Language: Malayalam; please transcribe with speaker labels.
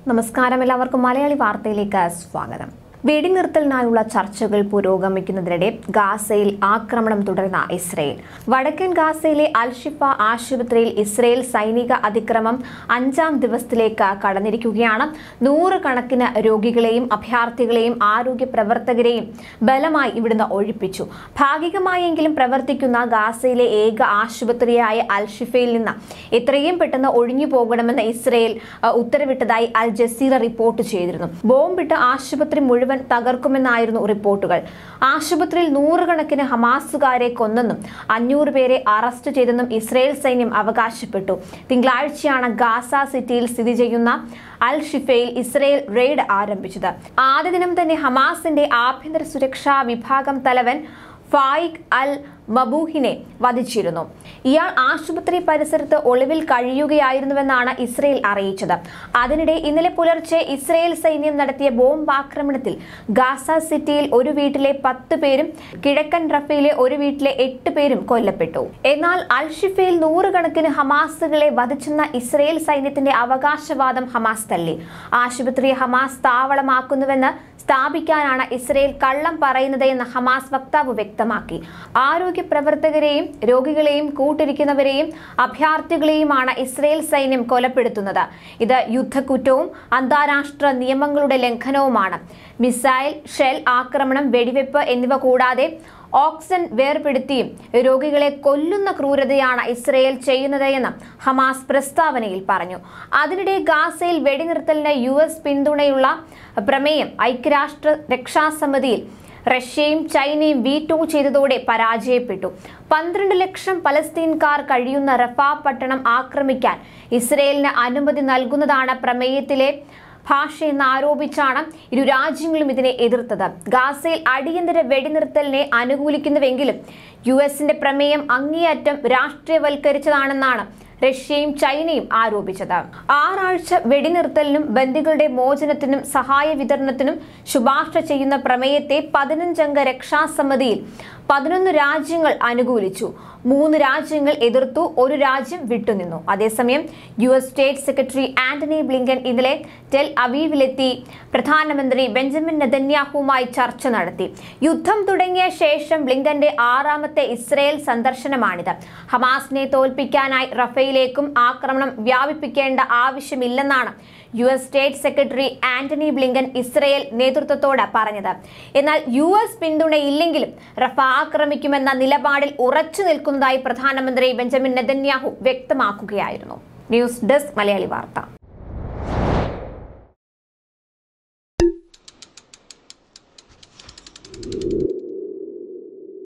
Speaker 1: നമസ്കാരം എല്ലാവർക്കും മലയാളി വാർത്തയിലേക്ക് സ്വാഗതം വെടിനിർത്തലിനായുള്ള ചർച്ചകൾ പുരോഗമിക്കുന്നതിനിടെ ഗാസയിൽ ആക്രമണം തുടർന്ന ഇസ്രയേൽ വടക്കൻ ഗാസയിലെ അൽഷിഫ ആശുപത്രിയിൽ ഇസ്രയേൽ സൈനിക അതിക്രമം അഞ്ചാം ദിവസത്തിലേക്ക് കടന്നിരിക്കുകയാണ് നൂറുകണക്കിന് രോഗികളെയും അഭയാർത്ഥികളെയും ആരോഗ്യ പ്രവർത്തകരെയും ബലമായി ഇവിടുന്ന് ഒഴിപ്പിച്ചു ഭാഗികമായെങ്കിലും പ്രവർത്തിക്കുന്ന ഗാസയിലെ ഏക ആശുപത്രിയായ അൽഷിഫയിൽ നിന്ന് എത്രയും പെട്ടെന്ന് ഒഴിഞ്ഞു പോകണമെന്ന് ഇസ്രയേൽ അഹ്, ഉത്തരവിട്ടതായി അൽ ജസീറ റിപ്പോർട്ട് ചെയ്തിരുന്നു ബോംബിട്ട് ആശുപത്രി മുഴുവൻ തകർക്കുമെന്നായിരുന്നു റിപ്പോർട്ടുകൾ ആശുപത്രിയിൽ നൂറുകണക്കിന് ഹമാസുകാരെ കൊന്നെന്നും അഞ്ഞൂറ് പേരെ അറസ്റ്റ് ചെയ്തെന്നും ഇസ്രയേൽ സൈന്യം അവകാശപ്പെട്ടു തിങ്കളാഴ്ചയാണ് ഗാസ സിറ്റിയിൽ സ്ഥിതി ചെയ്യുന്ന അൽ ഷിഫയിൽ ഇസ്രയേൽ റെയ്ഡ് ആരംഭിച്ചത് ആദ്യ ദിനം തന്നെ ഹമാസിന്റെ ആഭ്യന്തര സുരക്ഷാ വിഭാഗം തലവൻ ഫായിഖ് അൽ മബൂഹിനെ വധിച്ചിരുന്നു ഇയാൾ ആശുപത്രി പരിസരത്ത് ഒളിവിൽ കഴിയുകയായിരുന്നുവെന്നാണ് ഇസ്രയേൽ അറിയിച്ചത് അതിനിടെ ഇന്നലെ പുലർച്ചെ ഇസ്രയേൽ സൈന്യം നടത്തിയ ബോംബ് ആക്രമണത്തിൽ ഗാസ സിറ്റിയിൽ ഒരു വീട്ടിലെ പത്ത് പേരും കിഴക്കൻ റഫയിലെ ഒരു വീട്ടിലെ എട്ട് പേരും കൊല്ലപ്പെട്ടു എന്നാൽ അൽഷിഫയിൽ നൂറുകണക്കിന് ഹമാസുകളെ വധിച്ചെന്ന ഇസ്രയേൽ സൈന്യത്തിന്റെ അവകാശവാദം ഹമാസ് തള്ളി ആശുപത്രിയെ ഹമാസ് താവളമാക്കുന്നുവെന്ന് സ്ഥാപിക്കാനാണ് ഇസ്രയേൽ കള്ളം പറയുന്നത് എന്ന് ഹമാസ് വക്താവ് വ്യക്തമാക്കി ആരോഗ്യ പ്രവർത്തകരെയും രോഗികളെയും കൂട്ടിരിക്കുന്നവരെയും അഭയാർത്ഥികളെയുമാണ് ഇസ്രയേൽ സൈന്യം കൊലപ്പെടുത്തുന്നത് ഇത് യുദ്ധക്കുറ്റവും അന്താരാഷ്ട്ര നിയമങ്ങളുടെ ലംഘനവുമാണ് മിസൈൽ ഷെൽ ആക്രമണം വെടിവെപ്പ് എന്നിവ കൂടാതെ ഓക്സിജൻ വേർപെടുത്തിയും രോഗികളെ കൊല്ലുന്ന ക്രൂരതയാണ് ഇസ്രയേൽ ചെയ്യുന്നത് എന്ന് ഹമാസ് പ്രസ്താവനയിൽ പറഞ്ഞു അതിനിടെ ഗാസയിൽ വെടിനിർത്തലിന് യു എസ് പിന്തുണയുള്ള പ്രമേയം ഐക്യരാഷ്ട്ര രക്ഷാസമിതിയിൽ റഷ്യയും ചൈനയും വീറ്റോ ചെയ്തതോടെ പരാജയപ്പെട്ടു പന്ത്രണ്ട് ലക്ഷം പലസ്തീൻകാർ കഴിയുന്ന റഫ പട്ടണം ആക്രമിക്കാൻ ഇസ്രയേലിന് അനുമതി നൽകുന്നതാണ് പ്രമേയത്തിലെ ഭാഷയെന്ന് ആരോപിച്ചാണ് ഇരു രാജ്യങ്ങളും ഇതിനെ എതിർത്തത് ഗാസയിൽ അടിയന്തര വെടിനിർത്തലിനെ അനുകൂലിക്കുന്നുവെങ്കിലും യു എസിന്റെ പ്രമേയം അങ്ങേയറ്റം രാഷ്ട്രീയവൽക്കരിച്ചതാണെന്നാണ് റഷ്യയും ചൈനയും ആരോപിച്ചത് ആറാഴ്ച വെടിനിർത്തലിനും ബന്ദികളുടെ മോചനത്തിനും സഹായ വിതരണത്തിനും ശുപാർശ ചെയ്യുന്ന പ്രമേയത്തെ പതിനഞ്ചംഗ രക്ഷാസമിതിയിൽ പതിനൊന്ന് രാജ്യങ്ങൾ അനുകൂലിച്ചു മൂന്ന് രാജ്യങ്ങൾ എതിർത്തു ഒരു രാജ്യം വിട്ടുനിന്നു അതേസമയം U S state secretary Antony Blinken ഇന്നലെ ടെൽ അവീവിലെത്തി പ്രധാനമന്ത്രി ബെഞ്ചമിൻ നെതന്യാഹുവുമായി ചർച്ച നടത്തി യുദ്ധം തുടങ്ങിയ ശേഷം ബ്ലിങ്കന്റെ ആറാമത്തെ ഇസ്രയേൽ സന്ദർശനമാണിത് ഹമാസിനെ തോൽപ്പിക്കാനായി റഫയിലേക്കും ആക്രമണം വ്യാപിപ്പിക്കേണ്ട ആവശ്യമില്ലെന്നാണ് U S state secretary Antony Blinken Israel നേതൃത്വത്തോട് പറഞ്ഞത് എന്നാൽ യു എസ് പിന്തുണയില്ലെങ്കിലും റഫ ആക്രമിക്കുമെന്ന നിലപാടിൽ ഉറച്ചു നിൽക്കുന്നതായി പ്രധാനമന്ത്രി ബെഞ്ചമിൻ നെതന്യാഹു വ്യക്തമാക്കുകയായിരുന്നു ന്യൂസ് ഡെസ്ക് മലയാളി വാർത്ത